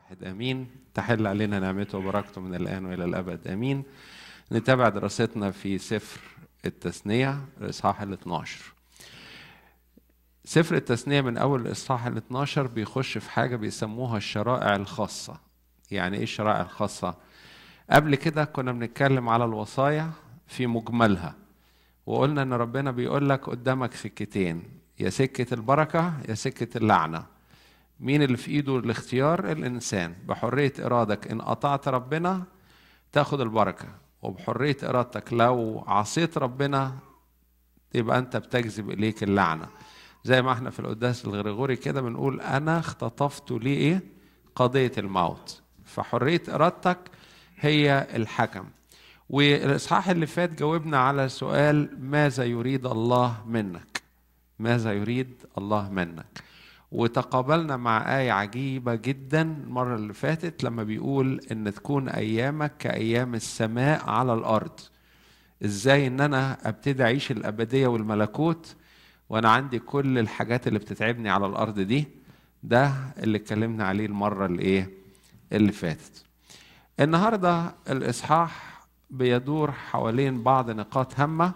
واحد امين تحل علينا نعمته وبركته من الان والى الابد امين نتابع دراستنا في سفر التثنيه الاصحاح ال 12 سفر التثنيه من اول الاصحاح ال 12 بيخش في حاجه بيسموها الشرائع الخاصه يعني ايه الشرائع الخاصه قبل كده كنا بنتكلم على الوصايا في مجملها وقلنا ان ربنا بيقول لك قدامك سكتين يا سكه البركه يا سكه اللعنه مين اللي في ايده الاختيار الانسان بحريه ارادك ان اطعت ربنا تاخد البركه وبحريه ارادتك لو عصيت ربنا يبقى انت بتجذب اليك اللعنه زي ما احنا في القداس الغريغوري كده بنقول انا اختطفت لي ايه قضيه الموت فحريه ارادتك هي الحكم والاصحاح اللي فات جاوبنا على سؤال ماذا يريد الله منك ماذا يريد الله منك وتقابلنا مع آية عجيبة جدا المرة اللي فاتت لما بيقول إن تكون أيامك كأيام السماء على الأرض إزاي إن أنا أبتدي أعيش الأبدية والملكوت وأنا عندي كل الحاجات اللي بتتعبني على الأرض دي ده اللي اتكلمنا عليه المرة اللي إيه اللي فاتت النهاردة الإصحاح بيدور حوالين بعض نقاط هامة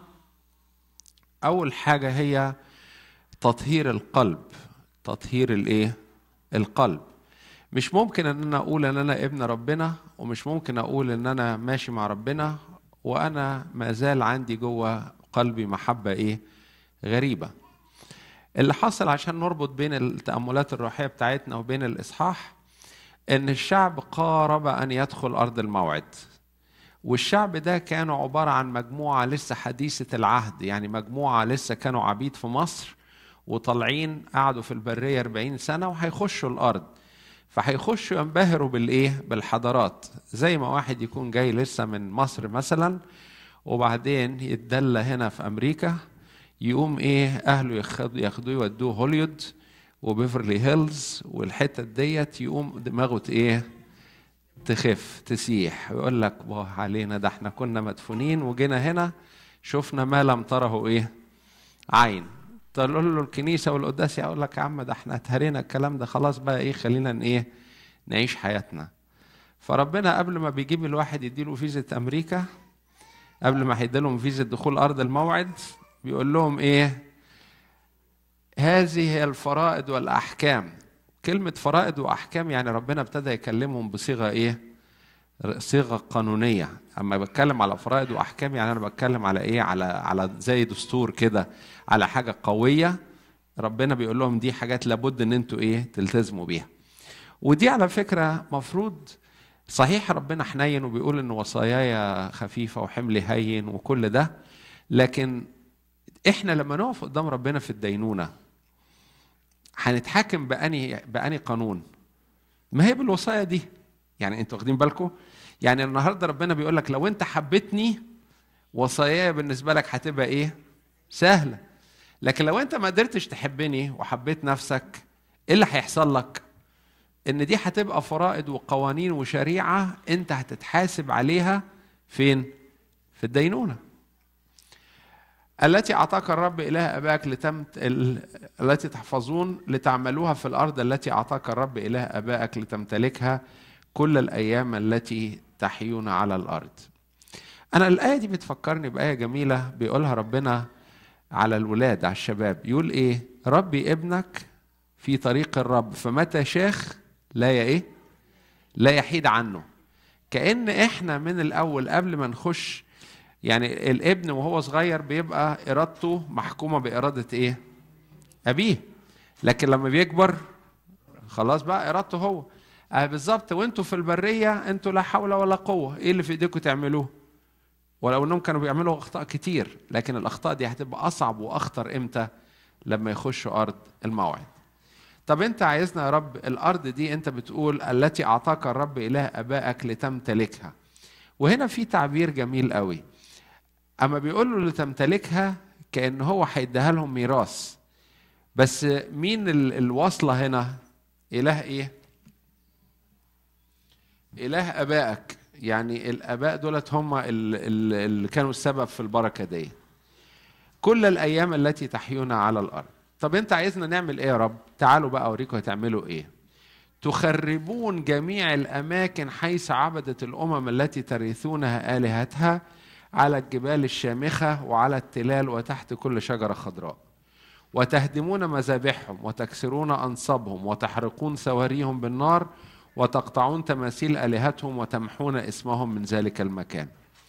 أول حاجة هي تطهير القلب تطهير الايه القلب مش ممكن ان انا اقول ان انا ابن ربنا ومش ممكن اقول ان انا ماشي مع ربنا وانا ما زال عندي جوه قلبي محبه ايه غريبه اللي حصل عشان نربط بين التاملات الروحيه بتاعتنا وبين الاصحاح ان الشعب قارب ان يدخل ارض الموعد والشعب ده كانوا عباره عن مجموعه لسه حديثه العهد يعني مجموعه لسه كانوا عبيد في مصر وطالعين قعدوا في البرية 40 سنة وهيخشوا الأرض فهيخشوا ينبهروا بالإيه؟ بالحضارات زي ما واحد يكون جاي لسه من مصر مثلا وبعدين يتدلى هنا في أمريكا يقوم إيه أهله ياخدوه ياخدوه يودوه هوليود وبيفرلي هيلز والحتة ديت يقوم دماغه إيه؟ تخف تسيح ويقول لك باه علينا ده احنا كنا مدفونين وجينا هنا شفنا ما لم تره ايه عين تقول له الكنيسه والقداس يقول لك يا عم ده احنا اتهرينا الكلام ده خلاص بقى ايه خلينا ايه نعيش حياتنا فربنا قبل ما بيجيب الواحد يديله فيزا امريكا قبل ما هيديلهم فيزا دخول ارض الموعد بيقول لهم ايه هذه هي الفرائض والاحكام كلمه فرائض واحكام يعني ربنا ابتدى يكلمهم بصيغه ايه صيغه قانونيه اما بتكلم على فرائض واحكام يعني انا بتكلم على ايه على على زي دستور كده على حاجه قويه ربنا بيقول لهم دي حاجات لابد ان انتوا ايه تلتزموا بيها ودي على فكره مفروض صحيح ربنا حنين وبيقول ان وصاياي خفيفه وحملي هين وكل ده لكن احنا لما نقف قدام ربنا في الدينونه هنتحاكم بأني بأني قانون ما هي بالوصايا دي يعني انتوا واخدين بالكم يعني النهارده ربنا بيقول لك لو انت حبيتني وصاياي بالنسبه لك هتبقى ايه سهله لكن لو انت ما قدرتش تحبني وحبيت نفسك ايه اللي هيحصل لك ان دي هتبقى فرائض وقوانين وشريعه انت هتتحاسب عليها فين في الدينونه التي اعطاك الرب اله اباك لتمت ال... التي تحفظون لتعملوها في الارض التي اعطاك الرب اله ابائك لتمتلكها كل الايام التي تحيون على الارض انا الايه دي بتفكرني بايه جميله بيقولها ربنا على الولاد على الشباب يقول ايه ربي ابنك في طريق الرب فمتى شاخ لا يا ايه لا يحيد عنه كأن احنا من الاول قبل ما نخش يعني الابن وهو صغير بيبقى ارادته محكومه باراده ايه ابيه لكن لما بيكبر خلاص بقى ارادته هو آه بالظبط وانتوا في البريه انتوا لا حول ولا قوه ايه اللي في ايديكم تعملوه ولو انهم كانوا بيعملوا اخطاء كتير لكن الاخطاء دي هتبقى اصعب واخطر امتى لما يخشوا ارض الموعد طب انت عايزنا يا رب الارض دي انت بتقول التي اعطاك الرب اله ابائك لتمتلكها وهنا في تعبير جميل قوي اما بيقول له لتمتلكها كان هو هيديها لهم ميراث بس مين الوصله هنا اله ايه اله ابائك يعني الاباء دولت هم اللي كانوا السبب في البركه دي كل الايام التي تحيون على الارض طب انت عايزنا نعمل ايه يا رب تعالوا بقى اوريكم هتعملوا ايه تخربون جميع الاماكن حيث عبدت الامم التي ترثونها الهتها على الجبال الشامخه وعلى التلال وتحت كل شجره خضراء وتهدمون مذابحهم وتكسرون انصابهم وتحرقون سواريهم بالنار وتقطعون تماثيل الهتهم وتمحون اسمهم من ذلك المكان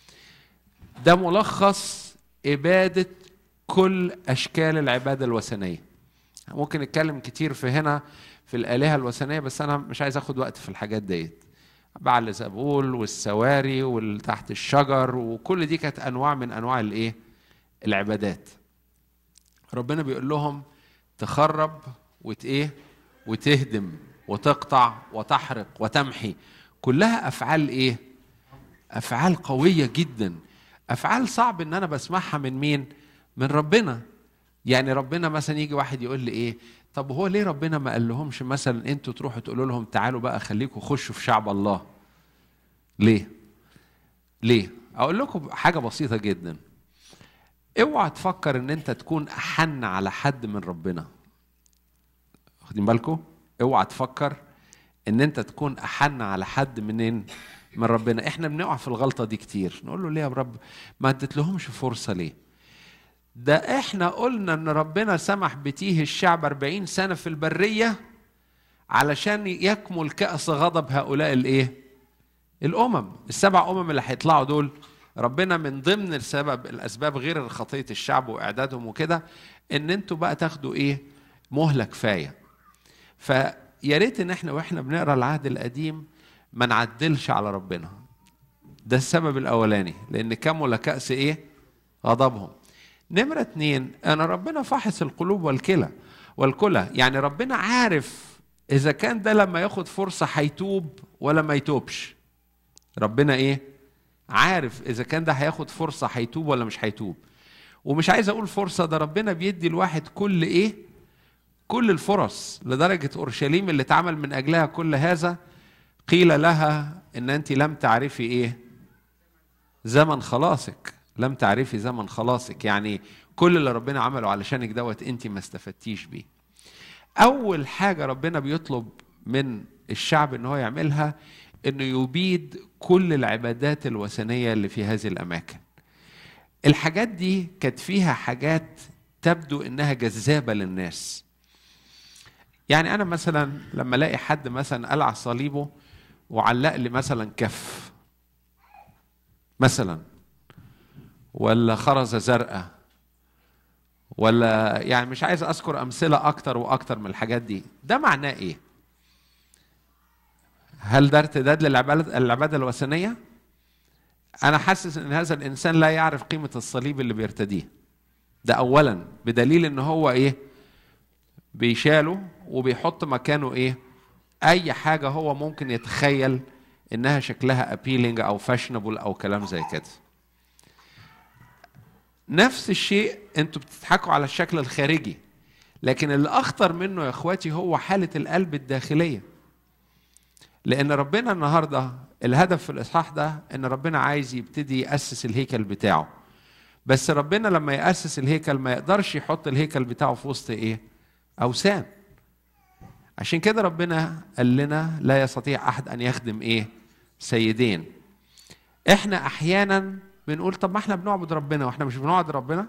ده ملخص اباده كل اشكال العباده الوثنيه ممكن نتكلم كتير في هنا في الالهه الوثنيه بس انا مش عايز اخد وقت في الحاجات ديت بعل زبول والسواري والتحت الشجر وكل دي كانت انواع من انواع الايه العبادات ربنا بيقول لهم تخرب وتايه وتهدم وتقطع وتحرق وتمحي كلها افعال ايه افعال قويه جدا افعال صعب ان انا بسمعها من مين من ربنا يعني ربنا مثلا يجي واحد يقول لي ايه طب هو ليه ربنا ما قال لهمش مثلا انتوا تروحوا تقولوا لهم تعالوا بقى خليكم خشوا في شعب الله ليه ليه اقول لكم حاجه بسيطه جدا اوعى تفكر ان انت تكون احن على حد من ربنا واخدين بالكم اوعى تفكر ان انت تكون احن على حد منين من ربنا احنا بنقع في الغلطه دي كتير نقول له ليه يا رب ما اديت لهمش فرصه ليه ده احنا قلنا ان ربنا سمح بتيه الشعب 40 سنه في البريه علشان يكمل كأس غضب هؤلاء الايه الامم السبع امم اللي هيطلعوا دول ربنا من ضمن السبب الاسباب غير خطيه الشعب واعدادهم وكده ان انتوا بقى تاخدوا ايه مهله كفايه فيا ريت ان احنا واحنا بنقرا العهد القديم ما نعدلش على ربنا ده السبب الاولاني لان كمل كأس ايه غضبهم نمرة اتنين أنا ربنا فاحص القلوب والكلى والكلى يعني ربنا عارف إذا كان ده لما ياخد فرصة هيتوب ولا ما يتوبش ربنا إيه عارف إذا كان ده هياخد فرصة هيتوب ولا مش هيتوب ومش عايز أقول فرصة ده ربنا بيدي الواحد كل إيه كل الفرص لدرجة أورشليم اللي اتعمل من أجلها كل هذا قيل لها إن أنت لم تعرفي إيه زمن خلاصك لم تعرفي زمن خلاصك يعني كل اللي ربنا عمله علشانك دوت انت ما استفدتيش بيه اول حاجه ربنا بيطلب من الشعب ان هو يعملها انه يبيد كل العبادات الوثنيه اللي في هذه الاماكن الحاجات دي كانت فيها حاجات تبدو انها جذابه للناس يعني انا مثلا لما الاقي حد مثلا قلع صليبه وعلق لي مثلا كف مثلا ولا خرزة زرقاء ولا يعني مش عايز اذكر امثله اكتر واكتر من الحاجات دي ده معناه ايه هل ده ارتداد للعباده العباده الوثنيه انا حاسس ان هذا الانسان لا يعرف قيمه الصليب اللي بيرتديه ده اولا بدليل ان هو ايه بيشاله وبيحط مكانه ايه اي حاجه هو ممكن يتخيل انها شكلها ابيلينج او فاشنبل او كلام زي كده نفس الشيء انتوا بتضحكوا على الشكل الخارجي لكن اللي اخطر منه يا اخواتي هو حاله القلب الداخليه لان ربنا النهارده الهدف في الاصحاح ده ان ربنا عايز يبتدي ياسس الهيكل بتاعه بس ربنا لما ياسس الهيكل ما يقدرش يحط الهيكل بتاعه في وسط ايه اوثان عشان كده ربنا قال لنا لا يستطيع احد ان يخدم ايه سيدين احنا احيانا بنقول طب ما احنا بنعبد ربنا واحنا مش بنعبد ربنا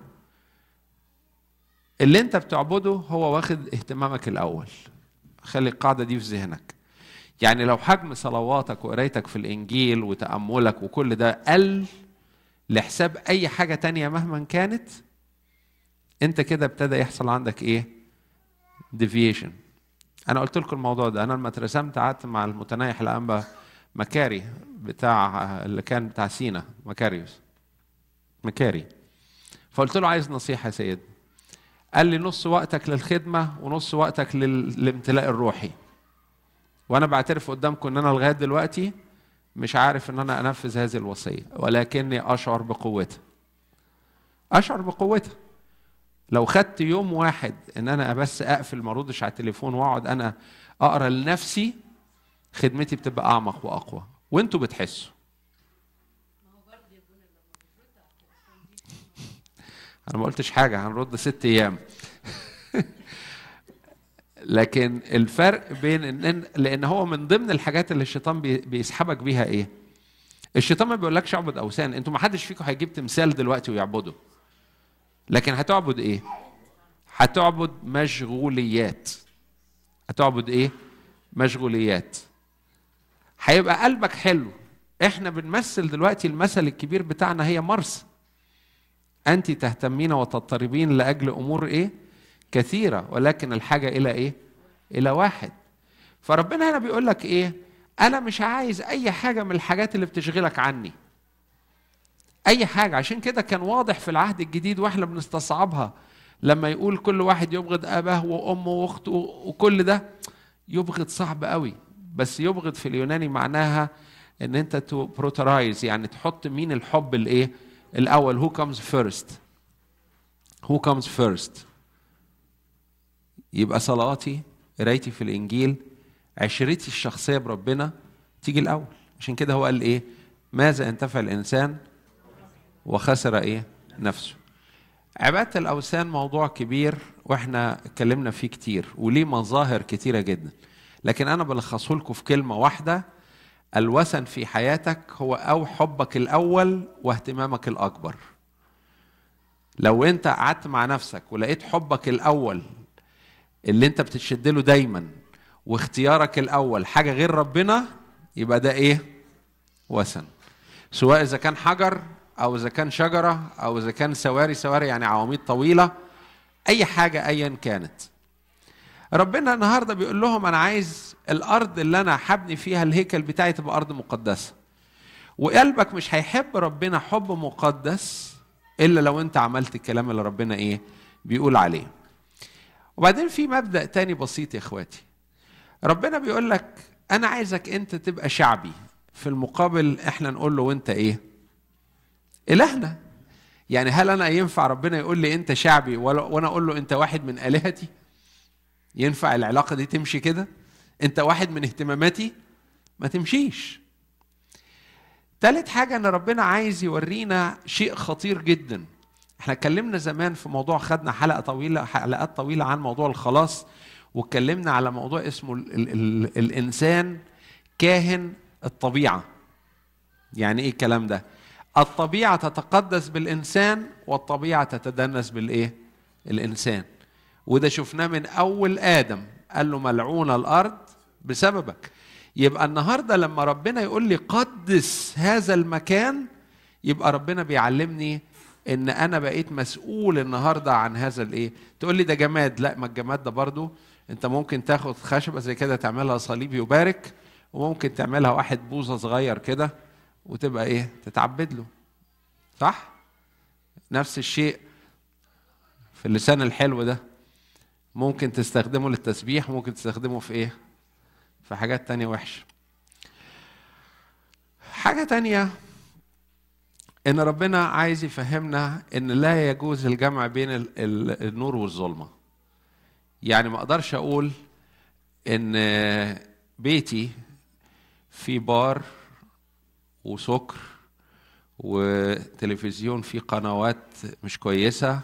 اللي انت بتعبده هو واخد اهتمامك الاول خلي القاعده دي في ذهنك يعني لو حجم صلواتك وقرايتك في الانجيل وتاملك وكل ده قل لحساب اي حاجه تانية مهما كانت انت كده ابتدى يحصل عندك ايه ديفيشن انا قلت لكم الموضوع ده انا لما اترسمت قعدت مع المتنايح الانبا مكاري بتاع اللي كان بتاع سينا مكاريوس مكاري فقلت له عايز نصيحه يا سيد قال لي نص وقتك للخدمه ونص وقتك للامتلاء الروحي وانا بعترف قدامكم ان انا لغايه دلوقتي مش عارف ان انا انفذ هذه الوصيه ولكني اشعر بقوتها اشعر بقوتها لو خدت يوم واحد ان انا بس اقفل ما اردش على التليفون واقعد انا اقرا لنفسي خدمتي بتبقى اعمق واقوى وانتوا بتحسوا انا ما قلتش حاجه هنرد ست ايام لكن الفرق بين ان لان هو من ضمن الحاجات اللي الشيطان بي- بيسحبك بيها ايه الشيطان ما بيقولكش اعبد اوثان انتوا ما حدش فيكم هيجيب تمثال دلوقتي ويعبده لكن هتعبد ايه هتعبد مشغوليات هتعبد ايه مشغوليات هيبقى قلبك حلو احنا بنمثل دلوقتي المثل الكبير بتاعنا هي مرسى انت تهتمين وتضطربين لاجل امور ايه كثيره ولكن الحاجه الى ايه الى واحد فربنا هنا بيقول لك ايه انا مش عايز اي حاجه من الحاجات اللي بتشغلك عني اي حاجه عشان كده كان واضح في العهد الجديد واحنا بنستصعبها لما يقول كل واحد يبغض اباه وامه واخته وكل ده يبغض صعب قوي بس يبغض في اليوناني معناها ان انت تو بروترايز يعني تحط مين الحب الايه الاول هو comes first هو comes first يبقى صلاتي قرايتي في الانجيل عشرتي الشخصيه بربنا تيجي الاول عشان كده هو قال ايه ماذا ينتفع الانسان وخسر ايه نفسه عباده الاوثان موضوع كبير واحنا اتكلمنا فيه كتير وليه مظاهر كتيره جدا لكن انا بلخصه لكم في كلمه واحده الوثن في حياتك هو او حبك الاول واهتمامك الاكبر لو انت قعدت مع نفسك ولقيت حبك الاول اللي انت بتشد له دايما واختيارك الاول حاجه غير ربنا يبقى ده ايه وثن سواء اذا كان حجر او اذا كان شجره او اذا كان سواري سواري يعني عواميد طويله اي حاجه ايا كانت ربنا النهارده بيقول لهم انا عايز الارض اللي انا هبني فيها الهيكل بتاعي تبقى ارض مقدسه وقلبك مش هيحب ربنا حب مقدس الا لو انت عملت الكلام اللي ربنا ايه بيقول عليه وبعدين في مبدا تاني بسيط يا اخواتي ربنا بيقول لك انا عايزك انت تبقى شعبي في المقابل احنا نقول له وانت ايه الهنا يعني هل انا ينفع ربنا يقول لي انت شعبي ولا- وانا اقول له انت واحد من الهتي ينفع العلاقه دي تمشي كده انت واحد من اهتماماتي ما تمشيش تالت حاجة ان ربنا عايز يورينا شيء خطير جدا احنا اتكلمنا زمان في موضوع خدنا حلقة طويلة حلقات طويلة عن موضوع الخلاص واتكلمنا على موضوع اسمه ال ال ال الانسان كاهن الطبيعة يعني ايه الكلام ده الطبيعة تتقدس بالانسان والطبيعة تتدنس بالايه الانسان وده شفناه من اول ادم قال له ملعون الارض بسببك يبقى النهارده لما ربنا يقول لي قدس هذا المكان يبقى ربنا بيعلمني ان انا بقيت مسؤول النهارده عن هذا الايه تقول لي ده جماد لا ما الجماد ده برضو انت ممكن تاخد خشبه زي كده تعملها صليب يبارك وممكن تعملها واحد بوظه صغير كده وتبقى ايه تتعبد له صح نفس الشيء في اللسان الحلو ده ممكن تستخدمه للتسبيح وممكن تستخدمه في ايه في حاجات تانية وحشة حاجة تانية ان ربنا عايز يفهمنا ان لا يجوز الجمع بين ال- ال- النور والظلمة يعني ما اقدرش اقول ان بيتي في بار وسكر وتلفزيون فيه قنوات مش كويسة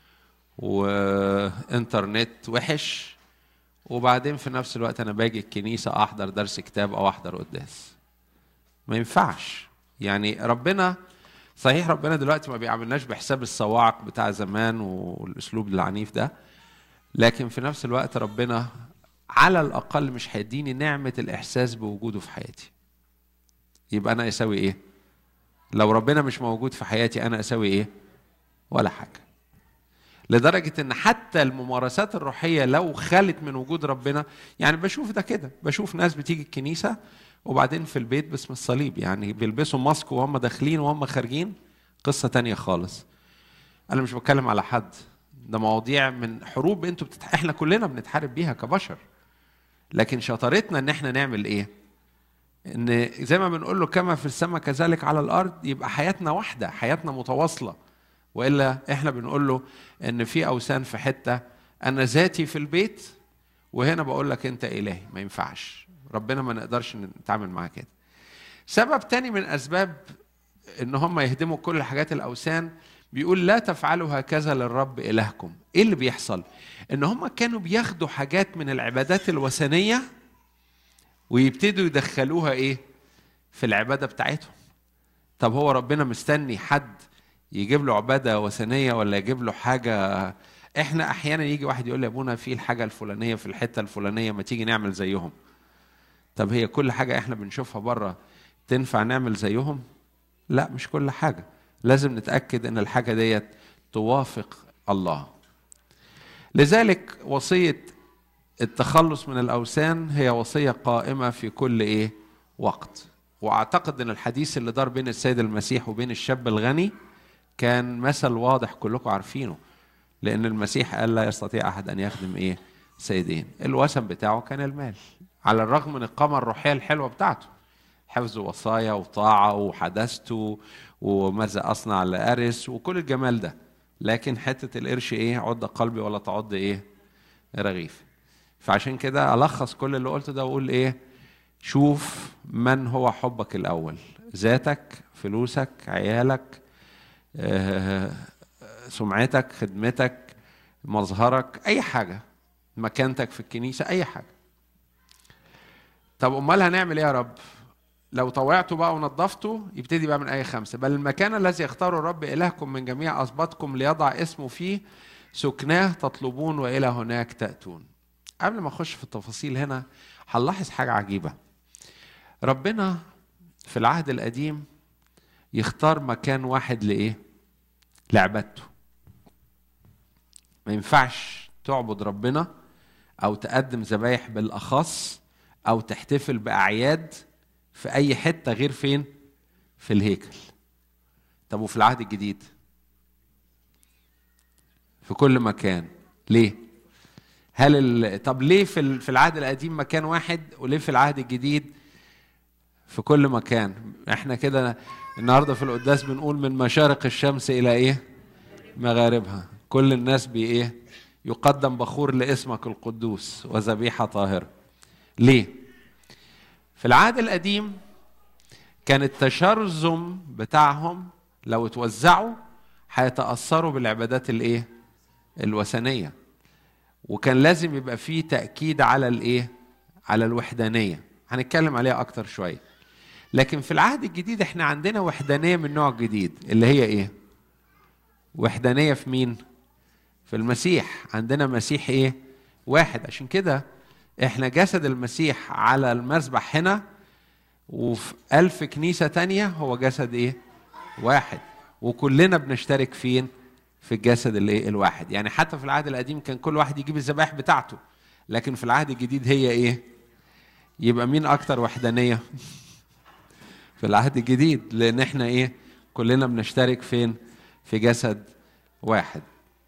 وانترنت وحش وبعدين في نفس الوقت انا باجي الكنيسه احضر درس كتاب او احضر قداس ما ينفعش يعني ربنا صحيح ربنا دلوقتي ما بيعاملناش بحساب الصواعق بتاع زمان والاسلوب العنيف ده لكن في نفس الوقت ربنا على الاقل مش هيديني نعمه الاحساس بوجوده في حياتي يبقى انا اسوي ايه لو ربنا مش موجود في حياتي انا اسوي ايه ولا حاجه لدرجة إن حتى الممارسات الروحية لو خلت من وجود ربنا يعني بشوف ده كده بشوف ناس بتيجي الكنيسة وبعدين في البيت باسم الصليب يعني بيلبسوا ماسك وهم داخلين وهم خارجين قصة تانية خالص أنا مش بتكلم على حد ده مواضيع من حروب انتوا بتتح... احنا كلنا بنتحارب بيها كبشر لكن شطارتنا ان احنا نعمل ايه ان زي ما بنقول له كما في السماء كذلك على الارض يبقى حياتنا واحده حياتنا متواصله والا احنا بنقول له ان في اوثان في حته انا ذاتي في البيت وهنا بقول لك انت الهي ما ينفعش ربنا ما نقدرش نتعامل معاه كده سبب تاني من اسباب ان هم يهدموا كل حاجات الاوثان بيقول لا تفعلوا هكذا للرب إلهكم إيه اللي بيحصل إن هم كانوا بياخدوا حاجات من العبادات الوثنية ويبتدوا يدخلوها إيه في العبادة بتاعتهم طب هو ربنا مستني حد يجيب له عبادة وثنية ولا يجيب له حاجة احنا احيانا يجي واحد يقول لي يا ابونا في الحاجة الفلانية في الحتة الفلانية ما تيجي نعمل زيهم طب هي كل حاجة احنا بنشوفها بره تنفع نعمل زيهم لا مش كل حاجة لازم نتأكد ان الحاجة ديت توافق الله لذلك وصية التخلص من الأوثان هي وصية قائمة في كل إيه وقت وأعتقد أن الحديث اللي دار بين السيد المسيح وبين الشاب الغني كان مثل واضح كلكم عارفينه لأن المسيح قال لا يستطيع أحد أن يخدم إيه سيدين الوثن بتاعه كان المال على الرغم من القامة الروحية الحلوة بتاعته حفظ وصايا وطاعة وحدثته وماذا أصنع لأرث وكل الجمال ده لكن حتة القرش إيه عد قلبي ولا تعض إيه رغيف فعشان كده ألخص كل اللي قلته ده وأقول إيه شوف من هو حبك الأول ذاتك فلوسك عيالك آه، سمعتك خدمتك مظهرك أي حاجة مكانتك في الكنيسة أي حاجة طب أمال هنعمل إيه يا رب لو طوعته بقى ونظفته يبتدي بقى من آية خمسة بل المكان الذي يختاره الرب إلهكم من جميع أسباطكم ليضع اسمه فيه سكناه تطلبون وإلى هناك تأتون قبل ما أخش في التفاصيل هنا هنلاحظ حاجة عجيبة ربنا في العهد القديم يختار مكان واحد لإيه؟ لعبادته ما ينفعش تعبد ربنا أو تقدم ذبايح بالأخص أو تحتفل بأعياد في أي حتة غير فين؟ في الهيكل طب وفي العهد الجديد؟ في كل مكان ليه؟ هل ال... طب ليه في ال- في العهد القديم مكان واحد وليه في العهد الجديد في كل مكان احنا كده النهارده في القداس بنقول من مشارق الشمس الى ايه مغاربها كل الناس بي ايه يقدم بخور لاسمك القدوس وذبيحه طاهره ليه في العهد القديم كان التشرذم بتاعهم لو اتوزعوا هيتاثروا بالعبادات الايه الوثنيه وكان لازم يبقى فيه تاكيد على الايه على الوحدانيه هنتكلم عليها اكتر شويه لكن في العهد الجديد احنا عندنا وحدانيه من نوع جديد اللي هي ايه وحدانيه في مين في المسيح عندنا مسيح ايه واحد عشان كده احنا جسد المسيح على المذبح هنا وفي ألف كنيسة تانية هو جسد ايه واحد وكلنا بنشترك فين في الجسد الايه الواحد يعني حتى في العهد القديم كان كل واحد يجيب الذبائح بتاعته لكن في العهد الجديد هي ايه يبقى مين اكتر وحدانيه في العهد الجديد لان احنا ايه كلنا بنشترك فين في جسد واحد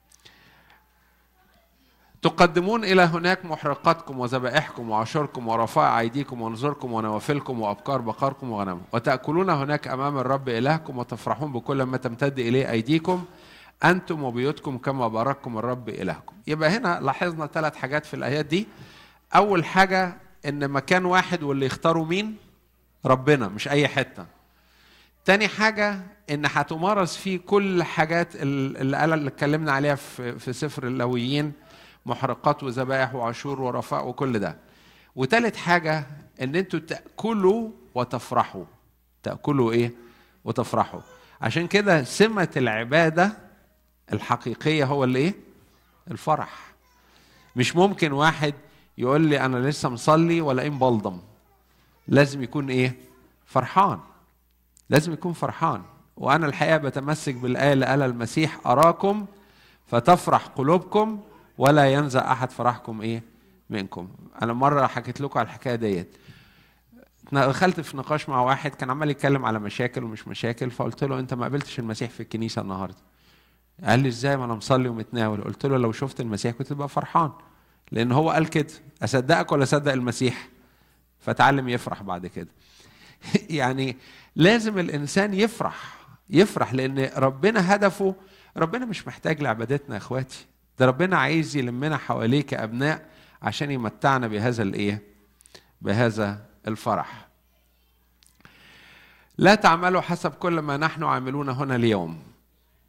تقدمون إلى هناك محرقاتكم وذبائحكم وعشركم ورفائع أيديكم ونذوركم ونوافلكم وأبكار بقركم وغنمكم وتأكلون هناك أمام الرب إلهكم وتفرحون بكل ما تمتد إليه أيديكم أنتم وبيوتكم كما بارككم الرب إلهكم يبقى هنا لاحظنا ثلاث حاجات في الآيات دي أول حاجة إن مكان واحد واللي يختاروا مين ربنا مش أي حتة تاني حاجة إن هتمارس فيه كل حاجات اللي قال اللي اتكلمنا عليها في في سفر اللويين محرقات وذبائح وعشور ورفاء وكل ده وتالت حاجة إن أنتوا تأكلوا وتفرحوا تأكلوا إيه وتفرحوا عشان كده سمة العبادة الحقيقية هو الإيه الفرح مش ممكن واحد يقول لي أنا لسه مصلي ولا إيه مبلضم لازم يكون إيه فرحان لازم يكون فرحان وانا الحقيقه بتمسك بالايه اللي قالها المسيح اراكم فتفرح قلوبكم ولا ينزع احد فرحكم ايه منكم انا مره حكيت لكم على الحكايه ديت دخلت في نقاش مع واحد كان عمال يتكلم على مشاكل ومش مشاكل فقلت له انت ما قابلتش المسيح في الكنيسه النهارده قال لي ازاي ما انا مصلي ومتناول قلت له لو شفت المسيح كنت تبقى فرحان لان هو قال كده اصدقك ولا اصدق المسيح فتعلم يفرح بعد كده يعني لازم الانسان يفرح يفرح لان ربنا هدفه ربنا مش محتاج لعبادتنا يا اخواتي ده ربنا عايز يلمنا حواليه كابناء عشان يمتعنا بهذا الايه بهذا الفرح لا تعملوا حسب كل ما نحن عاملون هنا اليوم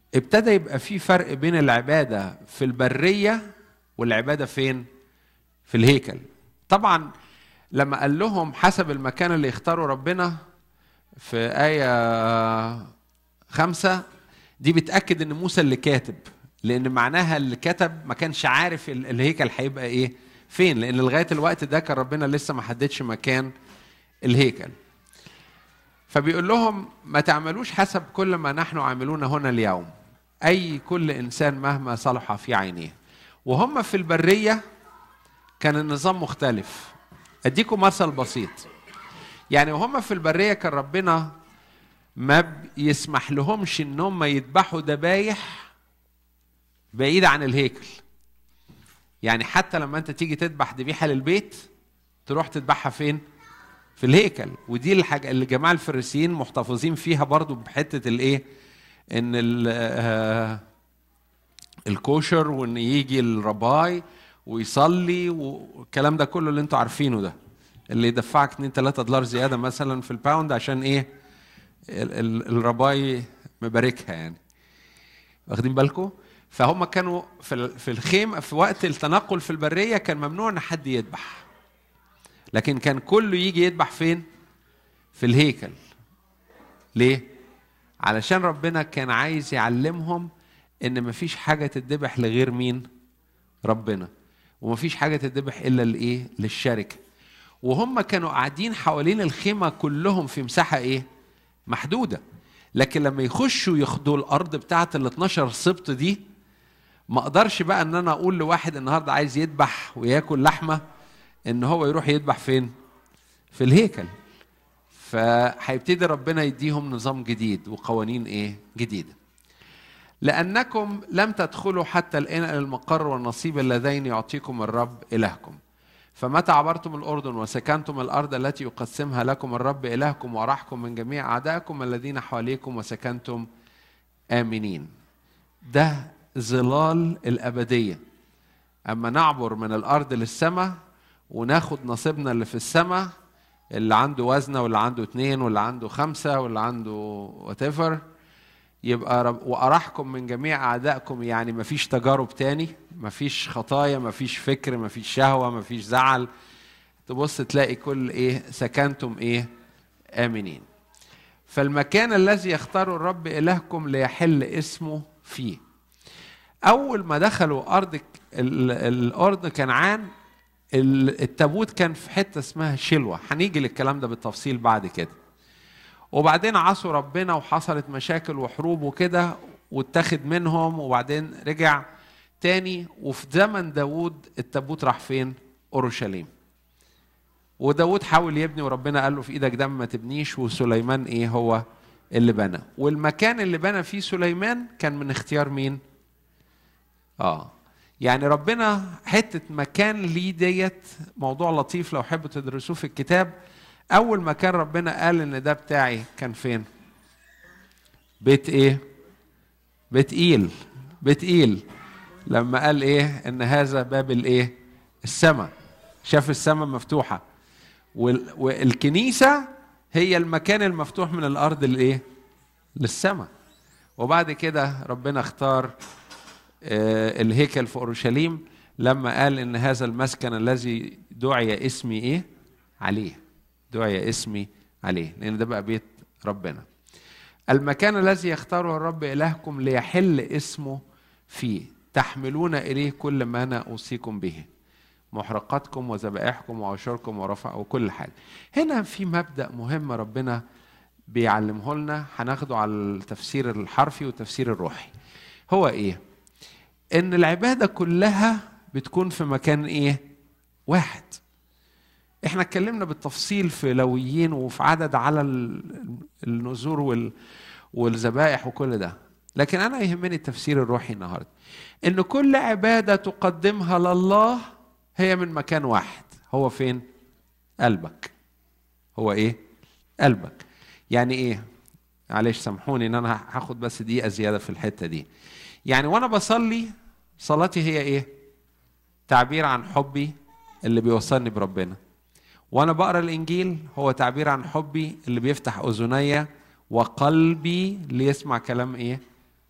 ابتدى يبقى في فرق بين العباده في البريه والعباده فين في الهيكل طبعا لما قال لهم حسب المكان اللي يختاروا ربنا في آية خمسة دي بتأكد إن موسى اللي كاتب لأن معناها اللي كتب ما كانش عارف الهيكل هيبقى إيه فين لأن لغاية الوقت ده كان ربنا لسه ما حددش مكان الهيكل فبيقول لهم ما تعملوش حسب كل ما نحن عاملون هنا اليوم أي كل إنسان مهما صلح في عينيه وهم في البرية كان النظام مختلف أديكم مثل بسيط يعني وهم في البرية كان ربنا ما يسمح لهمش ان هم يذبحوا ذبايح بعيدة عن الهيكل يعني حتى لما انت تيجي تذبح ذبيحة للبيت تروح تذبحها فين؟ في الهيكل ودي الحاجة اللي جماعة الفريسيين محتفظين فيها برضو بحتة الايه؟ ان الكوشر وان يجي الرباي ويصلي والكلام ده كله اللي انتوا عارفينه ده اللي يدفعك 2 3 دولار زياده مثلا في الباوند عشان ايه الرباي مباركها يعني واخدين بالكم فهم كانوا في في الخيم في وقت التنقل في البريه كان ممنوع ان حد يذبح لكن كان كله يجي يذبح فين في الهيكل ليه علشان ربنا كان عايز يعلمهم ان مفيش حاجه تذبح لغير مين ربنا ومفيش حاجه تذبح الا لايه للشركه وهم كانوا قاعدين حوالين الخيمه كلهم في مساحه ايه محدوده لكن لما يخشوا ياخدوا الارض بتاعه ال 12 سبط دي ما اقدرش بقى ان انا اقول لواحد النهارده عايز يذبح وياكل لحمه ان هو يروح يذبح فين في الهيكل فهيبتدي ربنا يديهم نظام جديد وقوانين ايه جديده لأنكم لم تدخلوا حتى الآن إلى المقر والنصيب اللذين يعطيكم الرب إلهكم فمتى عبرتم الأردن وسكنتم الأرض التي يقسمها لكم الرب إلهكم ورحكم من جميع أعدائكم الذين حواليكم وسكنتم آمنين ده ظلال الأبدية أما نعبر من الأرض للسماء وناخد نصيبنا اللي في السماء اللي عنده وزنة واللي عنده اتنين واللي عنده خمسة واللي عنده whatever يبقى رب وأراحكم من جميع أعدائكم يعني مفيش تجارب تاني مفيش خطايا مفيش فكر مفيش شهوة مفيش زعل تبص تلاقي كل إيه سكنتم إيه آمنين فالمكان الذي يختار الرب إلهكم ليحل اسمه فيه أول ما دخلوا أرض الأرض كنعان التابوت كان في حتة اسمها شلوة هنيجي للكلام ده بالتفصيل بعد كده وبعدين عصوا ربنا وحصلت مشاكل وحروب وكده واتخذ منهم وبعدين رجع تاني وفي زمن داود التابوت راح فين اورشليم وداود حاول يبني وربنا قال له في ايدك دم ما تبنيش وسليمان ايه هو اللي بنى والمكان اللي بنى فيه سليمان كان من اختيار مين اه يعني ربنا حته مكان ليه ديت موضوع لطيف لو حبوا تدرسوه في الكتاب اول ما كان ربنا قال ان ده بتاعي كان فين بيت ايه بيت ايل بيت ايل لما قال ايه ان هذا باب الايه السماء شاف السماء مفتوحه والكنيسه هي المكان المفتوح من الارض لايه للسماء وبعد كده ربنا اختار الهيكل في اورشليم لما قال ان هذا المسكن الذي دعي اسمي ايه عليه دعي اسمي عليه لان ده بقى بيت ربنا المكان الذي يختاره الرب الهكم ليحل اسمه فيه تحملون اليه كل ما انا اوصيكم به محرقاتكم وذبائحكم وعشوركم ورفع وكل حاجه هنا في مبدا مهم ربنا بيعلمه لنا هناخده على التفسير الحرفي والتفسير الروحي هو ايه ان العباده كلها بتكون في مكان ايه واحد احنا اتكلمنا بالتفصيل في لويين وفي عدد على النذور وال والذبائح وكل ده لكن انا يهمني التفسير الروحي النهارده ان كل عباده تقدمها لله هي من مكان واحد هو فين قلبك هو ايه قلبك يعني ايه معلش سامحوني ان انا هاخد بس دقيقه زياده في الحته دي يعني وانا بصلي صلاتي هي ايه تعبير عن حبي اللي بيوصلني بربنا وانا بقرا الانجيل هو تعبير عن حبي اللي بيفتح اذني وقلبي ليسمع كلام ايه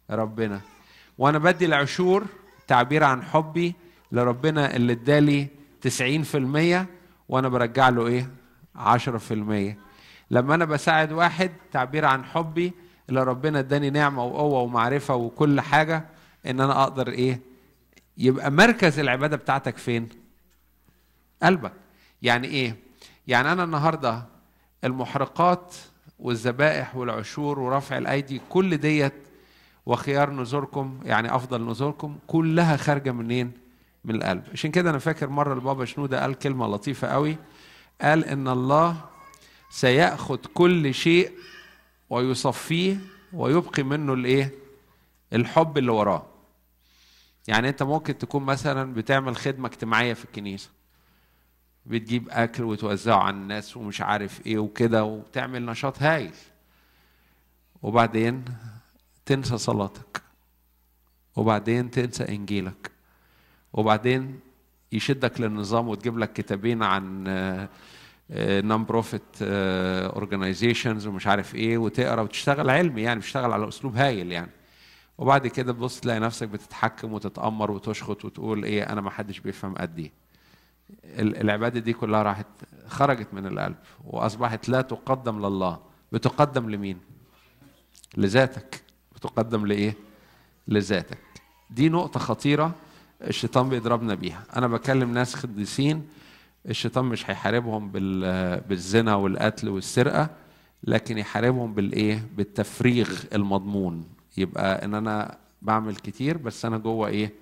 ربنا وانا بدي العشور تعبير عن حبي لربنا اللي ادالي 90% وانا برجع له ايه 10% لما انا بساعد واحد تعبير عن حبي اللي ربنا اداني نعمه وقوه ومعرفه وكل حاجه ان انا اقدر ايه يبقى مركز العباده بتاعتك فين قلبك يعني ايه يعني انا النهارده المحرقات والذبائح والعشور ورفع الايدي كل ديت وخيار نزوركم يعني افضل نزوركم كلها خارجه منين من القلب عشان كده انا فاكر مره البابا شنوده قال كلمه لطيفه قوي قال ان الله سياخذ كل شيء ويصفيه ويبقي منه الايه الحب اللي وراه يعني انت ممكن تكون مثلا بتعمل خدمه اجتماعيه في الكنيسه بتجيب اكل وتوزعه على الناس ومش عارف ايه وكده وبتعمل نشاط هايل وبعدين تنسى صلاتك وبعدين تنسى انجيلك وبعدين يشدك للنظام وتجيب لك كتابين عن نون بروفيت اورجانيزيشنز ومش عارف ايه وتقرا وتشتغل علمي يعني بتشتغل على اسلوب هايل يعني وبعد كده تبص تلاقي نفسك بتتحكم وتتامر وتشخط وتقول ايه انا ما حدش بيفهم قدي العباده دي كلها راحت خرجت من القلب واصبحت لا تقدم لله بتقدم لمين لذاتك بتقدم لايه لذاتك دي نقطه خطيره الشيطان بيضربنا بيها انا بكلم ناس قديسين الشيطان مش هيحاربهم بالزنا والقتل والسرقه لكن يحاربهم بالايه بالتفريغ المضمون يبقى ان انا بعمل كتير بس انا جوه ايه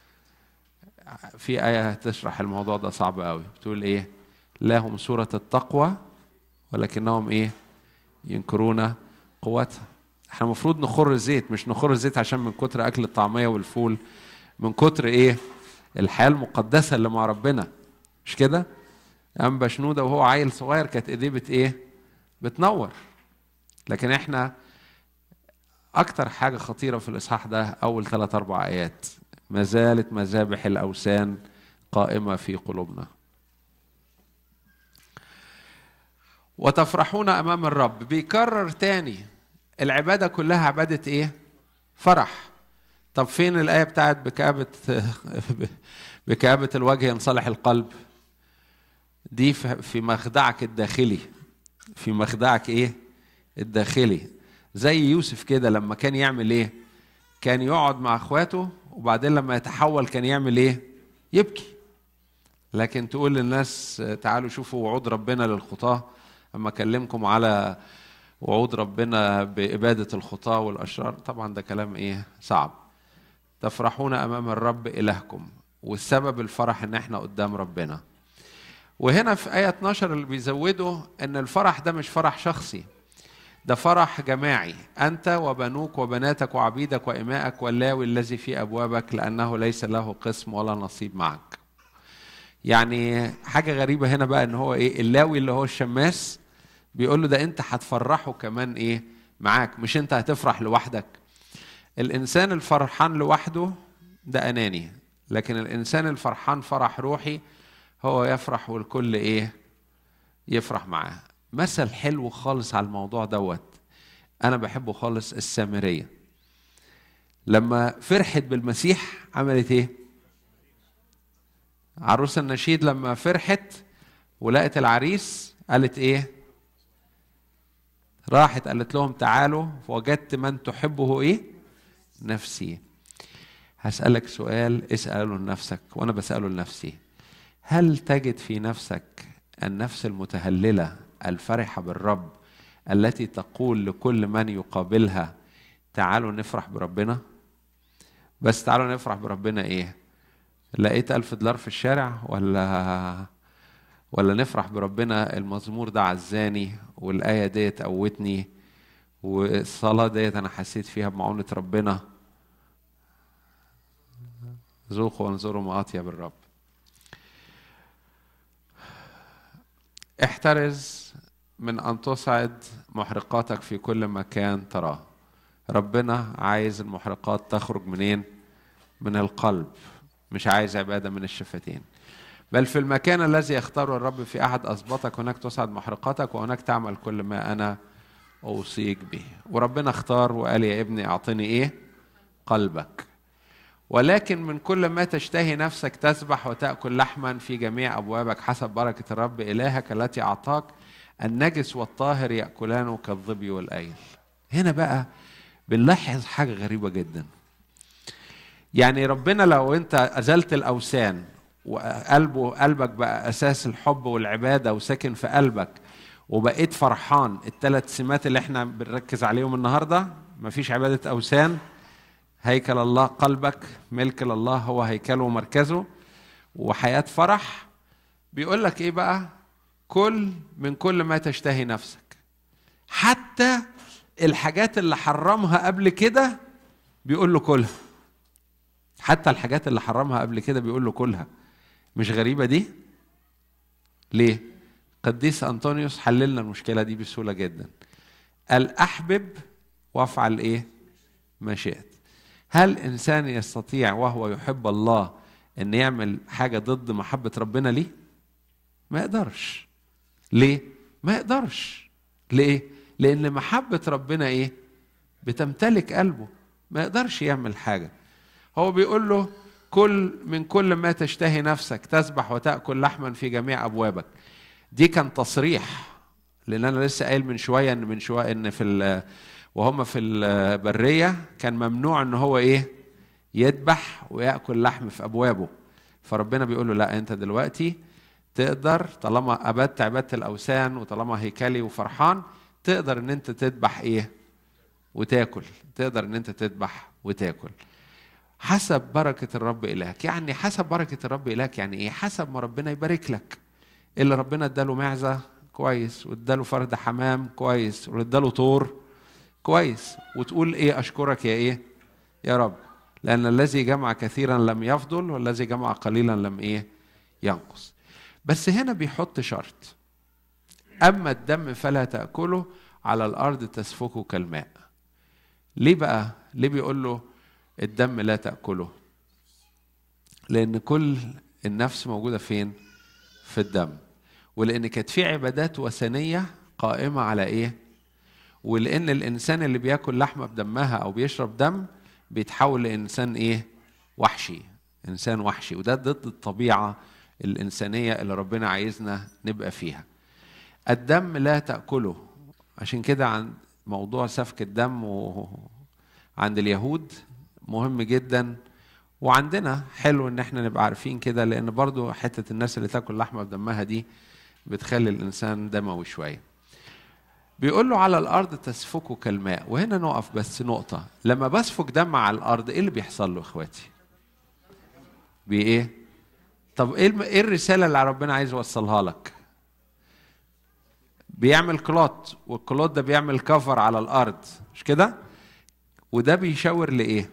في آية تشرح الموضوع ده صعب قوي بتقول ايه لهم سورة التقوى ولكنهم ايه ينكرون قوتها احنا المفروض نخر الزيت مش نخر الزيت عشان من كتر اكل الطعمية والفول من كتر ايه الحياة المقدسة اللي مع ربنا مش كده أنبا شنودة وهو عيل صغير كانت ايديه بت ايه بتنور لكن احنا أكتر حاجة خطيرة في الإصحاح ده أول ثلاث أربع آيات ما زالت مذابح الأوثان قائمة في قلوبنا وتفرحون أمام الرب بيكرر تاني العبادة كلها عبادة إيه؟ فرح طب فين الآية بتاعت بكآبة بكآبة الوجه ينصلح القلب دي في مخدعك الداخلي في مخدعك إيه؟ الداخلي زي يوسف كده لما كان يعمل إيه؟ كان يقعد مع اخواته وبعدين لما يتحول كان يعمل ايه يبكي لكن تقول للناس تعالوا شوفوا وعود ربنا للخطاه اما اكلمكم على وعود ربنا بإبادة الخطاة والأشرار طبعا ده كلام إيه صعب تفرحون أمام الرب إلهكم والسبب الفرح إن إحنا قدام ربنا وهنا في آية 12 اللي بيزودوا إن الفرح ده مش فرح شخصي ده فرح جماعي أنت وبنوك وبناتك وعبيدك وإمائك واللاوي الذي في أبوابك لأنه ليس له قسم ولا نصيب معك يعني حاجة غريبة هنا بقى إن هو إيه اللاوي اللي هو الشماس بيقول له ده أنت هتفرحه كمان إيه معاك مش أنت هتفرح لوحدك الإنسان الفرحان لوحده ده أناني لكن الإنسان الفرحان فرح روحي هو يفرح والكل إيه يفرح معاه مثل حلو خالص على الموضوع دوت انا بحبه خالص السامريه لما فرحت بالمسيح عملت ايه عروس النشيد لما فرحت ولقت العريس قالت ايه راحت قالت لهم تعالوا وجدت من تحبه ايه نفسي هسألك سؤال اسأله لنفسك وأنا بسأله لنفسي هل تجد في نفسك النفس المتهللة الفرحة بالرب التي تقول لكل من يقابلها تعالوا نفرح بربنا بس تعالوا نفرح بربنا ايه لقيت ألف دولار في الشارع ولا ولا نفرح بربنا المزمور ده عزاني والآية ديت قوتني والصلاة ديت أنا حسيت فيها بمعونة ربنا ذوقوا وانظروا ما أطيب الرب احترز من أن تصعد محرقاتك في كل مكان تراه ربنا عايز المحرقات تخرج منين من القلب مش عايز عبادة من الشفتين بل في المكان الذي يختاره الرب في أحد أسباطك هناك تصعد محرقاتك وهناك تعمل كل ما أنا أوصيك به وربنا اختار وقال يا ابني أعطني إيه قلبك ولكن من كل ما تشتهي نفسك تسبح وتأكل لحما في جميع أبوابك حسب بركة الرب إلهك التي أعطاك النجس والطاهر يأكلانه كالظبي والأيل هنا بقى بنلاحظ حاجة غريبة جدا يعني ربنا لو انت أزلت الأوثان وقلبه قلبك بقى أساس الحب والعبادة وساكن في قلبك وبقيت فرحان الثلاث سمات اللي احنا بنركز عليهم النهارده مفيش عبادة أوثان هيكل الله قلبك ملك لله هو هيكله ومركزه وحياة فرح بيقول لك ايه بقى كل من كل ما تشتهي نفسك حتى الحاجات اللي حرمها قبل كده بيقول له كلها حتى الحاجات اللي حرمها قبل كده بيقول له كلها مش غريبة دي ليه قديس أنطونيوس حللنا المشكلة دي بسهولة جدا قال أحبب وافعل إيه ما شئت هل إنسان يستطيع وهو يحب الله أن يعمل حاجة ضد محبة ربنا ليه ما يقدرش ليه ما يقدرش ليه لأن محبة ربنا إيه بتمتلك قلبه ما يقدرش يعمل حاجة هو بيقول له كل من كل ما تشتهي نفسك تسبح وتأكل لحما في جميع أبوابك دي كان تصريح لأن أنا لسه قايل من شوية إن من شوية إن في وهم في البرية كان ممنوع إن هو إيه يذبح ويأكل لحم في أبوابه فربنا بيقول له لا أنت دلوقتي تقدر طالما أبدت عبادة الأوثان وطالما هيكلي وفرحان تقدر إن أنت تذبح إيه وتاكل تقدر إن أنت تذبح وتاكل حسب بركة الرب إلهك يعني حسب بركة الرب إلهك يعني إيه حسب ما ربنا يبارك لك اللي ربنا اداله معزة كويس واداله فرد حمام كويس واداله طور كويس وتقول ايه اشكرك يا ايه يا رب لان الذي جمع كثيرا لم يفضل والذي جمع قليلا لم ايه ينقص بس هنا بيحط شرط اما الدم فلا تاكله على الارض تسفكه كالماء ليه بقى ليه بيقول له الدم لا تاكله لان كل النفس موجوده فين في الدم ولان كانت في عبادات وثنيه قائمه على ايه ولان الانسان اللي بياكل لحمه بدمها او بيشرب دم بيتحول لانسان ايه وحشي انسان وحشي وده ضد الطبيعه الانسانيه اللي ربنا عايزنا نبقى فيها الدم لا تاكله عشان كده عن موضوع سفك الدم و... عند اليهود مهم جدا وعندنا حلو ان احنا نبقى عارفين كده لان برضو حته الناس اللي تاكل لحمه بدمها دي بتخلي الانسان دموي شويه بيقول له على الارض تسفكه كالماء وهنا نقف بس نقطه لما بسفك دم على الارض ايه اللي بيحصل له اخواتي بايه طب ايه ايه الرساله اللي ربنا عايز يوصلها لك بيعمل كلوت والكلوت ده بيعمل كفر على الارض مش كده وده بيشاور لايه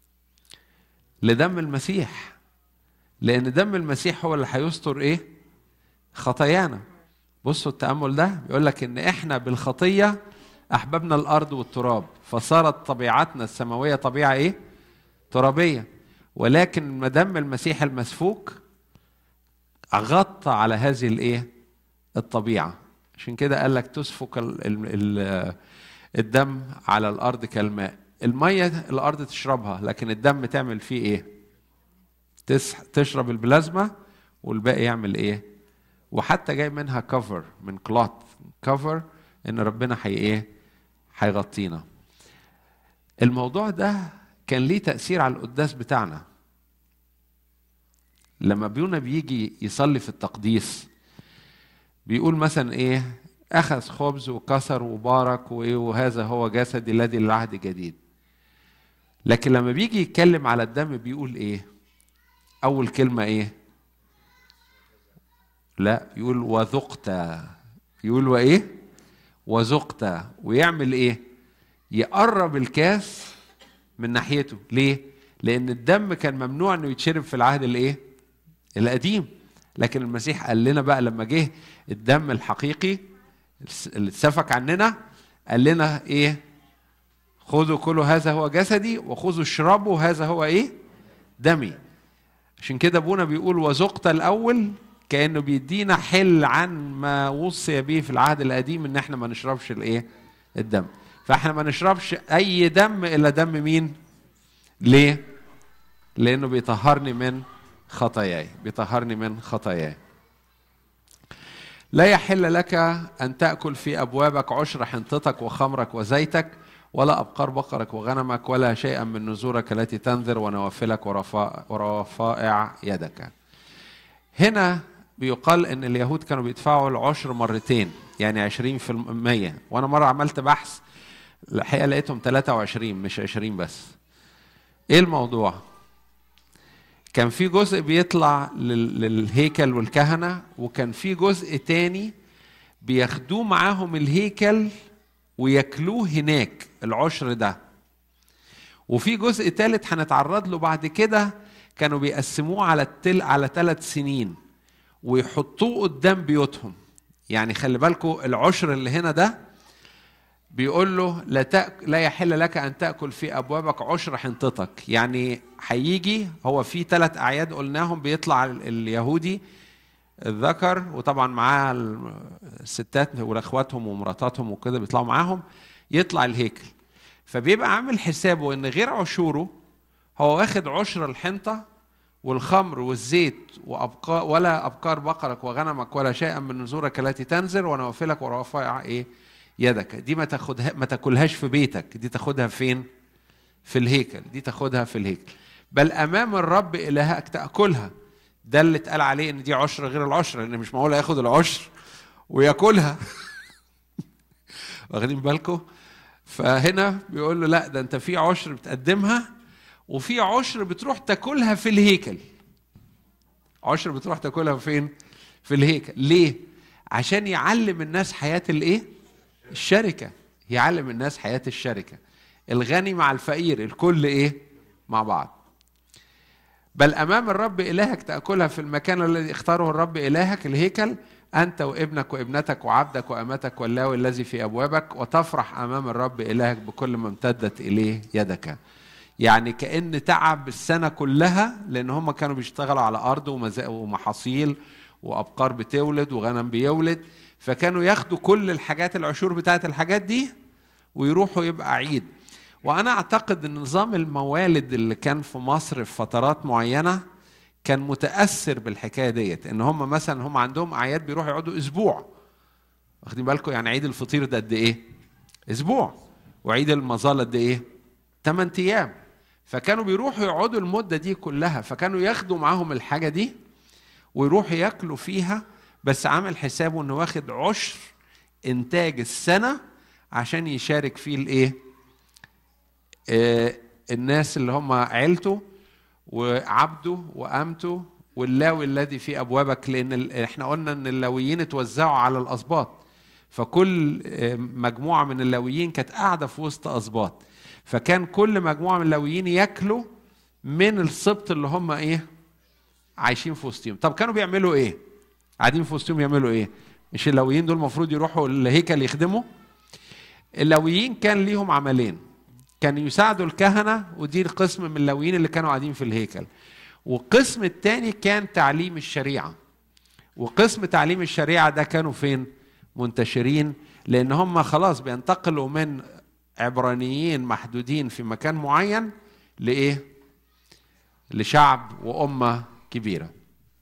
لدم المسيح لان دم المسيح هو اللي هيستر ايه خطايانا بصوا التامل ده بيقول لك ان احنا بالخطيه احببنا الارض والتراب فصارت طبيعتنا السماويه طبيعه ايه ترابيه ولكن ما دم المسيح المسفوك غطى على هذه الايه الطبيعه عشان كده قال لك تسفك ال ال الدم على الارض كالماء الميه الارض تشربها لكن الدم تعمل فيه ايه تشرب البلازما والباقي يعمل ايه وحتى جاي منها كفر من كلوت كفر ان ربنا حي ايه هيغطينا الموضوع ده كان ليه تاثير على القداس بتاعنا لما ابونا بيجي يصلي في التقديس بيقول مثلا ايه اخذ خبز وكسر وبارك وايه وهذا هو جسدي الذي للعهد الجديد لكن لما بيجي يتكلم على الدم بيقول ايه اول كلمه ايه لا يقول وذقت يقول وايه وذقت ويعمل ايه يقرب الكاس من ناحيته ليه لان الدم كان ممنوع انه يتشرب في العهد الايه القديم لكن المسيح قال لنا بقى لما جه الدم الحقيقي اللي اتسفك عننا قال لنا ايه خذوا كلوا هذا هو جسدي وخذوا اشربوا هذا هو ايه دمي عشان كده ابونا بيقول وذقت الاول كانه بيدينا حل عن ما وصي به في العهد القديم ان احنا ما نشربش الايه الدم فاحنا ما نشربش اي دم الا دم مين ليه لانه بيطهرني من خطاياي بيطهرني من خطاياي لا يحل لك ان تاكل في ابوابك عشر حنطتك وخمرك وزيتك ولا ابقار بقرك وغنمك ولا شيئا من نزورك التي تنذر ونوافلك ورفائع يدك هنا بيقال ان اليهود كانوا بيدفعوا العشر مرتين يعني عشرين في المية وانا مرة عملت بحث الحقيقة لقيتهم 23 مش 20 بس ايه الموضوع كان في جزء بيطلع للهيكل والكهنة وكان في جزء تاني بياخدوه معاهم الهيكل وياكلوه هناك العشر ده وفي جزء ثالث هنتعرض له بعد كده كانوا بيقسموه على التل على ثلاث سنين ويحطوه قدام بيوتهم يعني خلي بالكم العشر اللي هنا ده بيقول له لا تأك... لا يحل لك ان تاكل في ابوابك عشر حنطتك يعني هيجي هو في ثلاث اعياد قلناهم بيطلع اليهودي الذكر وطبعا معاه الستات واخواتهم ومراتاتهم وكده بيطلعوا معاهم يطلع الهيكل فبيبقى عامل حسابه ان غير عشوره هو واخد عشر الحنطه والخمر والزيت وأبقار ولا أبقار بقرك وغنمك ولا شيئا من نزورك التي تنزل ونوافلك ورفائع إيه يدك دي ما تاخدها ما تاكلهاش في بيتك دي تاخدها فين في الهيكل دي تاخدها في الهيكل بل امام الرب الهك تاكلها ده اللي اتقال عليه ان دي عشر غير العشر لان مش معقول ياخد العشر وياكلها واخدين بالكم فهنا بيقول له لا ده انت في عشر بتقدمها وفي عشر بتروح تاكلها في الهيكل عشر بتروح تاكلها فين في الهيكل ليه عشان يعلم الناس حياه الايه الشركه يعلم الناس حياه الشركه الغني مع الفقير الكل ايه مع بعض بل امام الرب الهك تاكلها في المكان الذي اختاره الرب الهك الهيكل انت وابنك وابنتك وعبدك وامتك واللاوي الذي في ابوابك وتفرح امام الرب الهك بكل ما امتدت اليه يدك يعني كان تعب السنه كلها لان هم كانوا بيشتغلوا على ارض ومحاصيل وابقار بتولد وغنم بيولد فكانوا ياخدوا كل الحاجات العشور بتاعت الحاجات دي ويروحوا يبقى عيد وانا اعتقد ان نظام الموالد اللي كان في مصر في فترات معينه كان متاثر بالحكايه ديت ان هم مثلا هم عندهم اعياد بيروحوا يقعدوا اسبوع واخدين بالكم يعني عيد الفطير ده قد ايه اسبوع وعيد المظال قد ايه 8 ايام فكانوا بيروحوا يقعدوا المده دي كلها فكانوا ياخدوا معاهم الحاجه دي ويروحوا ياكلوا فيها بس عامل حسابه انه واخد عشر انتاج السنه عشان يشارك فيه الايه آه الناس اللي هم عيلته وعبده وامته واللاوي الذي في ابوابك لان احنا قلنا ان اللاويين اتوزعوا على الاسباط فكل مجموعه من اللاويين كانت قاعده في وسط اسباط فكان كل مجموعه من اللاويين ياكلوا من السبط اللي هم ايه عايشين في وسطهم طب كانوا بيعملوا ايه قاعدين في وسطهم يعملوا ايه مش اللاويين دول المفروض يروحوا الهيكل يخدموا اللاويين كان ليهم عملين كانوا يساعدوا الكهنة ودي القسم من اللاويين اللي كانوا قاعدين في الهيكل والقسم الثاني كان تعليم الشريعة وقسم تعليم الشريعة ده كانوا فين منتشرين لأن هم خلاص بينتقلوا من عبرانيين محدودين في مكان معين لإيه لشعب وأمة كبيرة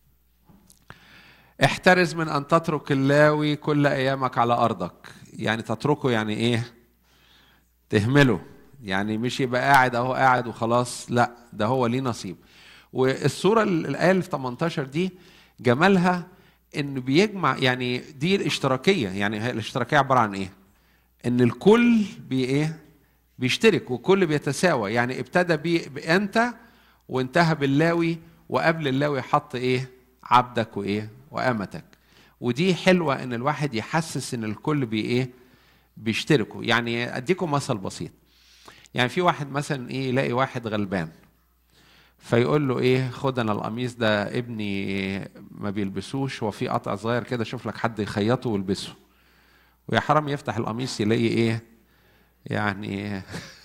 احترز من أن تترك اللاوي كل أيامك على أرضك يعني تتركه يعني إيه تهمله يعني مش يبقى قاعد اهو قاعد وخلاص لا ده هو ليه نصيب والصوره الايه اللي في 18 دي جمالها انه بيجمع يعني دي الاشتراكيه يعني الاشتراكيه عباره عن ايه ان الكل بي ايه بيشترك والكل بيتساوى يعني ابتدى بي بانت وانتهى باللاوي وقبل اللاوي حط ايه عبدك وايه وامتك ودي حلوه ان الواحد يحسس ان الكل بي ايه بيشتركوا يعني اديكم مثل بسيط يعني في واحد مثلا ايه يلاقي واحد غلبان فيقول له ايه خد انا القميص ده ابني ما بيلبسوش هو في قطع صغير كده شوف لك حد يخيطه ويلبسه ويا حرام يفتح القميص يلاقي ايه يعني